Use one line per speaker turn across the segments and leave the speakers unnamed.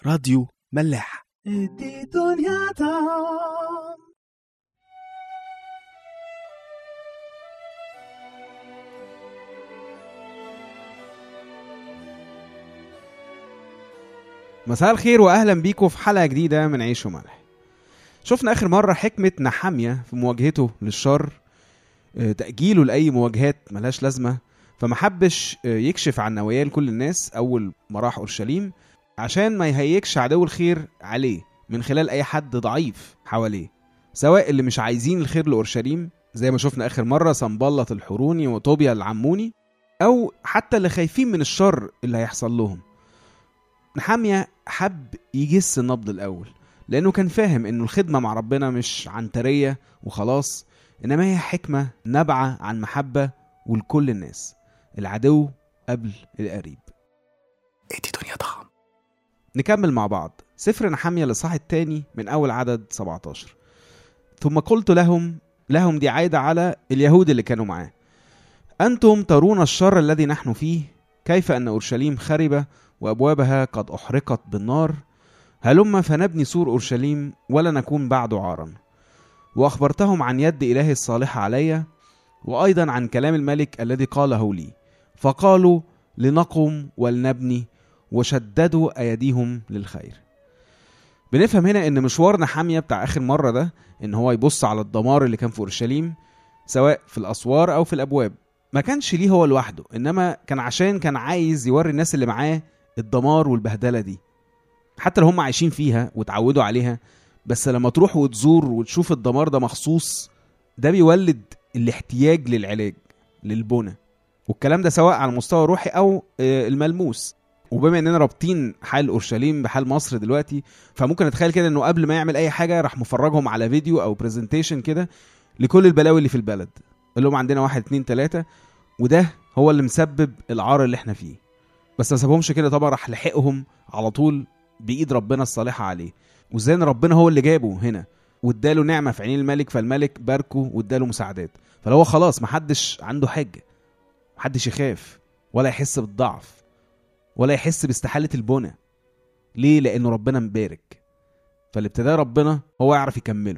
راديو ملاح
دي دنيا دام
مساء الخير واهلا بيكم في حلقه جديده من عيش وملح شفنا اخر مره حكمه نحاميه في مواجهته للشر آه، تاجيله لاي مواجهات ملهاش لازمه فما حبش آه، يكشف عن نواياه لكل الناس اول ما راح اورشليم عشان ما يهيكش عدو الخير عليه من خلال اي حد ضعيف حواليه سواء اللي مش عايزين الخير لاورشليم زي ما شفنا اخر مره سنبلط الحروني وطوبيا العموني او حتى اللي خايفين من الشر اللي هيحصل لهم نحامية حب يجس النبض الأول لأنه كان فاهم إنه الخدمة مع ربنا مش عنترية وخلاص إنما هي حكمة نابعة عن محبة ولكل الناس العدو قبل القريب
دي دنيا طعم
نكمل مع بعض سفر نحامية الإصحاح الثاني من أول عدد 17 ثم قلت لهم لهم دي عايدة على اليهود اللي كانوا معاه أنتم ترون الشر الذي نحن فيه كيف أن أورشليم خربة وأبوابها قد أحرقت بالنار هلم فنبني سور أورشليم ولا نكون بعد عارا وأخبرتهم عن يد إلهي الصالحة علي وأيضا عن كلام الملك الذي قاله لي فقالوا لنقم ولنبني وشددوا أيديهم للخير بنفهم هنا ان مشوار نحامية بتاع اخر مرة ده ان هو يبص على الدمار اللي كان في اورشليم سواء في الاسوار او في الابواب ما كانش ليه هو لوحده انما كان عشان كان عايز يوري الناس اللي معاه الدمار والبهدله دي حتى لو هم عايشين فيها واتعودوا عليها بس لما تروح وتزور وتشوف الدمار ده مخصوص ده بيولد الاحتياج للعلاج للبنى والكلام ده سواء على المستوى الروحي او آه، الملموس وبما اننا رابطين حال اورشليم بحال مصر دلوقتي فممكن نتخيل كده انه قبل ما يعمل اي حاجه راح مفرجهم على فيديو او برزنتيشن كده لكل البلاوي اللي في البلد اللي هم عندنا واحد اتنين تلاته وده هو اللي مسبب العار اللي احنا فيه بس ما سابهمش كده طبعا راح لحقهم على طول بايد ربنا الصالحه عليه وازاي ان ربنا هو اللي جابه هنا واداله نعمه في عينين الملك فالملك باركه واداله مساعدات فلو هو خلاص محدش عنده حجه محدش يخاف ولا يحس بالضعف ولا يحس باستحاله البنى ليه لانه ربنا مبارك فاللي ابتداه ربنا هو يعرف يكمله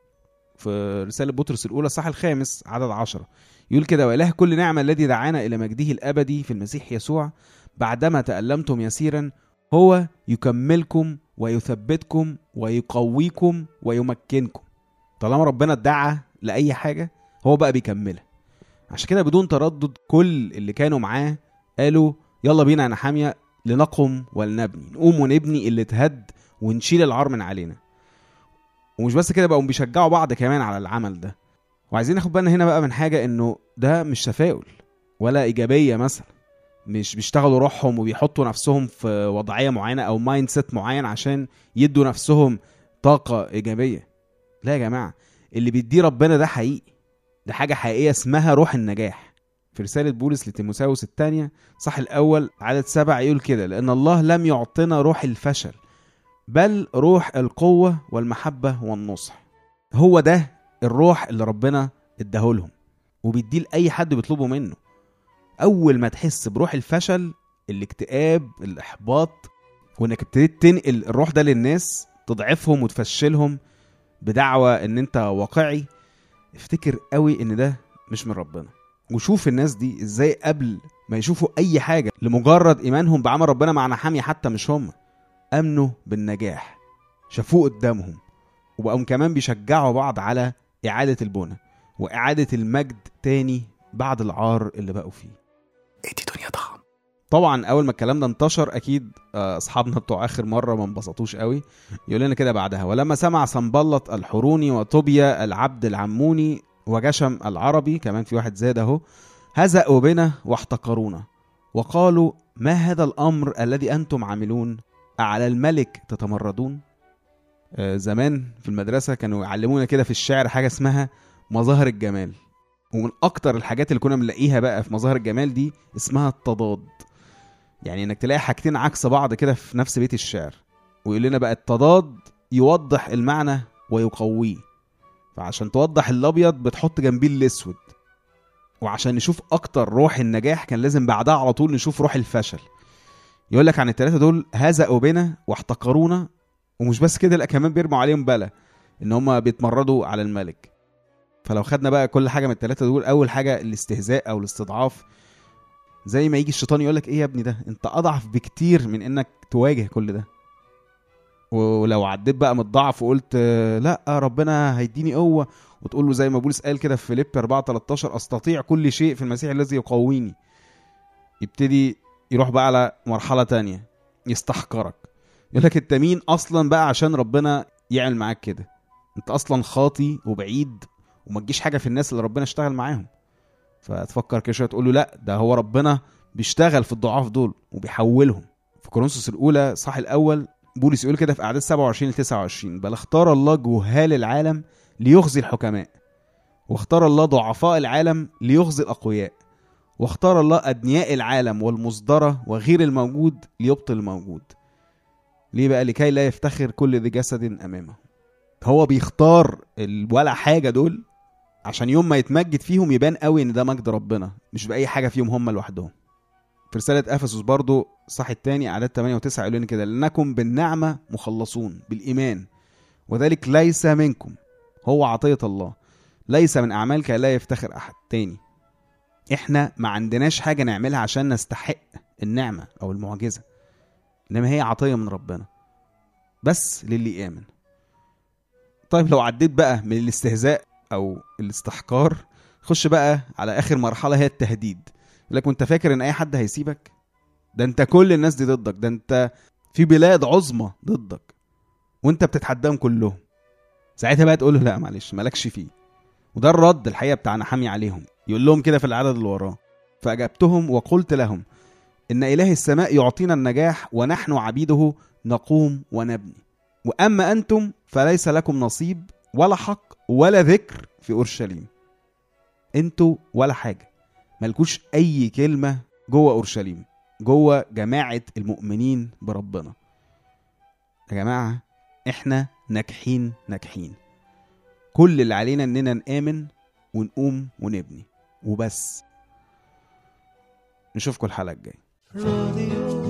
في رسالة بطرس الأولى الصح الخامس عدد عشرة يقول كده وإله كل نعمة الذي دعانا إلى مجده الأبدي في المسيح يسوع بعدما تألمتم يسيرا هو يكملكم ويثبتكم ويقويكم ويمكنكم طالما ربنا ادعى لأي حاجة هو بقى بيكملها عشان كده بدون تردد كل اللي كانوا معاه قالوا يلا بينا يا نحامية لنقم ولنبني نقوم ونبني اللي اتهد ونشيل العار من علينا ومش بس كده بقوا بيشجعوا بعض كمان على العمل ده وعايزين ناخد بالنا هنا بقى من حاجه انه ده مش تفاؤل ولا ايجابيه مثلا مش بيشتغلوا روحهم وبيحطوا نفسهم في وضعيه معينه او مايند سيت معين عشان يدوا نفسهم طاقه ايجابيه لا يا جماعه اللي بيديه ربنا ده حقيقي ده حاجه حقيقيه اسمها روح النجاح في رسالة بولس لتيموساوس الثانية صح الأول عدد سبع يقول كده لأن الله لم يعطنا روح الفشل بل روح القوة والمحبة والنصح هو ده الروح اللي ربنا اداهولهم وبيديه لأي حد بيطلبه منه أول ما تحس بروح الفشل الاكتئاب الإحباط وإنك ابتديت تنقل الروح ده للناس تضعفهم وتفشلهم بدعوى إن أنت واقعي افتكر قوي إن ده مش من ربنا وشوف الناس دي ازاي قبل ما يشوفوا اي حاجه لمجرد ايمانهم بعمل ربنا مع نحامي حتى مش هم امنوا بالنجاح شافوه قدامهم وبقوا كمان بيشجعوا بعض على اعاده البنى واعاده المجد تاني بعد العار اللي بقوا فيه
دي دنيا طعم
طبعا اول ما الكلام ده انتشر اكيد آه، اصحابنا بتوع اخر مره ما انبسطوش قوي يقول لنا كده بعدها ولما سمع سنبلط الحروني وطوبيا العبد العموني وجشم العربي كمان في واحد زاد اهو هزأوا بنا واحتقرونا وقالوا ما هذا الامر الذي انتم عاملون على الملك تتمردون آه، زمان في المدرسه كانوا يعلمونا كده في الشعر حاجه اسمها مظاهر الجمال ومن اكتر الحاجات اللي كنا بنلاقيها بقى في مظاهر الجمال دي اسمها التضاد يعني انك تلاقي حاجتين عكس بعض كده في نفس بيت الشعر ويقول لنا بقى التضاد يوضح المعنى ويقويه فعشان توضح الابيض بتحط جنبيه الاسود وعشان نشوف اكتر روح النجاح كان لازم بعدها على طول نشوف روح الفشل يقول لك عن الثلاثه دول هزأوا بنا واحتقرونا ومش بس كده لا كمان بيرموا عليهم بلا ان هم بيتمردوا على الملك فلو خدنا بقى كل حاجه من الثلاثه دول اول حاجه الاستهزاء او الاستضعاف زي ما يجي الشيطان يقول لك ايه يا ابني ده انت اضعف بكتير من انك تواجه كل ده ولو عديت بقى من الضعف وقلت آه، لا ربنا هيديني قوه وتقول له زي ما بولس قال كده في فيليب 4 13 استطيع كل شيء في المسيح الذي يقويني يبتدي يروح بقى على مرحله تانية يستحقرك يقول لك انت مين اصلا بقى عشان ربنا يعمل معاك كده انت اصلا خاطي وبعيد وما تجيش حاجه في الناس اللي ربنا اشتغل معاهم فتفكر كده شويه تقول له لا ده هو ربنا بيشتغل في الضعاف دول وبيحولهم في كورنثوس الاولى صح الاول بولس يقول كده في اعداد 27 ل 29 بل اختار الله جهال العالم ليخزي الحكماء واختار الله ضعفاء العالم ليخزي الاقوياء واختار الله ادنياء العالم والمصدره وغير الموجود ليبطل الموجود ليه بقى لكي لا يفتخر كل ذي جسد امامه هو بيختار ال- ولا حاجه دول عشان يوم ما يتمجد فيهم يبان قوي ان ده مجد ربنا مش باي حاجه فيهم هم لوحدهم في رساله افسس برضو صح الثاني اعداد 8 و9 يقول لنا كده لانكم بالنعمه مخلصون بالايمان وذلك ليس منكم هو عطيه الله ليس من اعمال كي لا يفتخر احد تاني احنا ما عندناش حاجه نعملها عشان نستحق النعمه او المعجزه انما هي عطيه من ربنا بس للي يامن طيب لو عديت بقى من الاستهزاء او الاستحقار خش بقى على اخر مرحله هي التهديد يقول لك وانت فاكر ان اي حد هيسيبك ده انت كل الناس دي ضدك ده انت في بلاد عظمى ضدك وانت بتتحداهم كلهم ساعتها بقى تقول له لا معلش مالكش فيه وده الرد الحقيقه بتاع نحامي عليهم يقول لهم كده في العدد اللي وراه فاجبتهم وقلت لهم ان اله السماء يعطينا النجاح ونحن عبيده نقوم ونبني واما انتم فليس لكم نصيب ولا حق ولا ذكر في اورشليم انتوا ولا حاجه ملكوش اي كلمه جوه اورشليم جوه جماعه المؤمنين بربنا يا جماعه احنا ناجحين ناجحين كل اللي علينا اننا نامن ونقوم ونبني وبس نشوفكم الحلقه الجايه
راديو